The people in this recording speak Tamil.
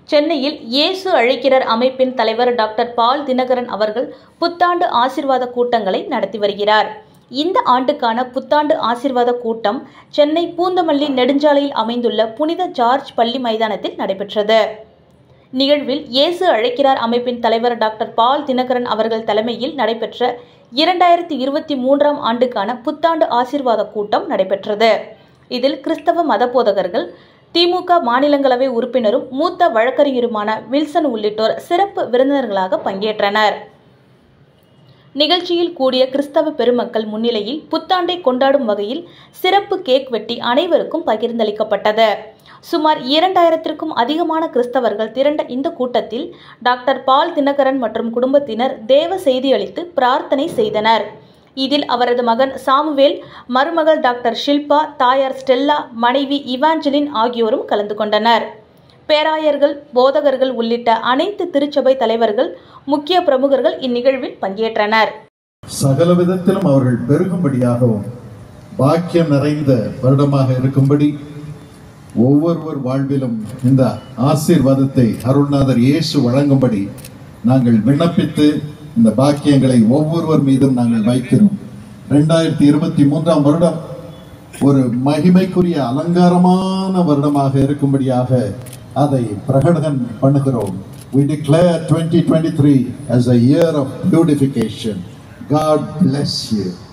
சென்னையில் இயேசு அழைக்கிறார் அமைப்பின் தலைவர் டாக்டர் பால் தினகரன் அவர்கள் புத்தாண்டு ஆசிர்வாத கூட்டங்களை நடத்தி வருகிறார் இந்த ஆண்டுக்கான புத்தாண்டு ஆசிர்வாத கூட்டம் சென்னை பூந்தமல்லி நெடுஞ்சாலையில் அமைந்துள்ள புனித ஜார்ஜ் பள்ளி மைதானத்தில் நடைபெற்றது நிகழ்வில் இயேசு அழைக்கிறார் அமைப்பின் தலைவர் டாக்டர் பால் தினகரன் அவர்கள் தலைமையில் நடைபெற்ற இரண்டாயிரத்தி இருபத்தி மூன்றாம் ஆண்டுக்கான புத்தாண்டு ஆசிர்வாத கூட்டம் நடைபெற்றது இதில் கிறிஸ்தவ மத போதகர்கள் திமுக மாநிலங்களவை உறுப்பினரும் மூத்த வழக்கறிஞருமான வில்சன் உள்ளிட்டோர் சிறப்பு விருந்தினர்களாக பங்கேற்றனர் நிகழ்ச்சியில் கூடிய கிறிஸ்தவ பெருமக்கள் முன்னிலையில் புத்தாண்டை கொண்டாடும் வகையில் சிறப்பு கேக் வெட்டி அனைவருக்கும் பகிர்ந்தளிக்கப்பட்டது சுமார் இரண்டாயிரத்திற்கும் அதிகமான கிறிஸ்தவர்கள் திரண்ட இந்த கூட்டத்தில் டாக்டர் பால் தினகரன் மற்றும் குடும்பத்தினர் தேவ செய்தி அளித்து பிரார்த்தனை செய்தனர் இதில் அவரது மகன் சாமுவேல் மருமகள் டாக்டர் ஷில்பா தாயார் ஸ்டெல்லா மனைவி இவாஞ்சலின் ஆகியோரும் கலந்து கொண்டனர் பேராயர்கள் போதகர்கள் உள்ளிட்ட அனைத்து திருச்சபை தலைவர்கள் முக்கிய பிரமுகர்கள் இந்நிகழ்வில் பங்கேற்றனர் சகல விதத்திலும் அவர்கள் பெருகும்படியாகவும் பாக்கியம் நிறைந்த வருடமாக இருக்கும்படி ஒவ்வொருவர் வாழ்விலும் இந்த ஆசீர்வாதத்தை அருள்நாதர் இயேசு வழங்கும்படி நாங்கள் விண்ணப்பித்து இந்த பாக்கியங்களை ஒவ்வொருவர் மீதும் நாங்கள் வைக்கிறோம் ரெண்டாயிரத்தி இருபத்தி மூன்றாம் வருடம் ஒரு மகிமைக்குரிய அலங்காரமான வருடமாக இருக்கும்படியாக அதை பிரகடனம் பண்ணுகிறோம் We declare 2023 as a year of beautification. God bless you.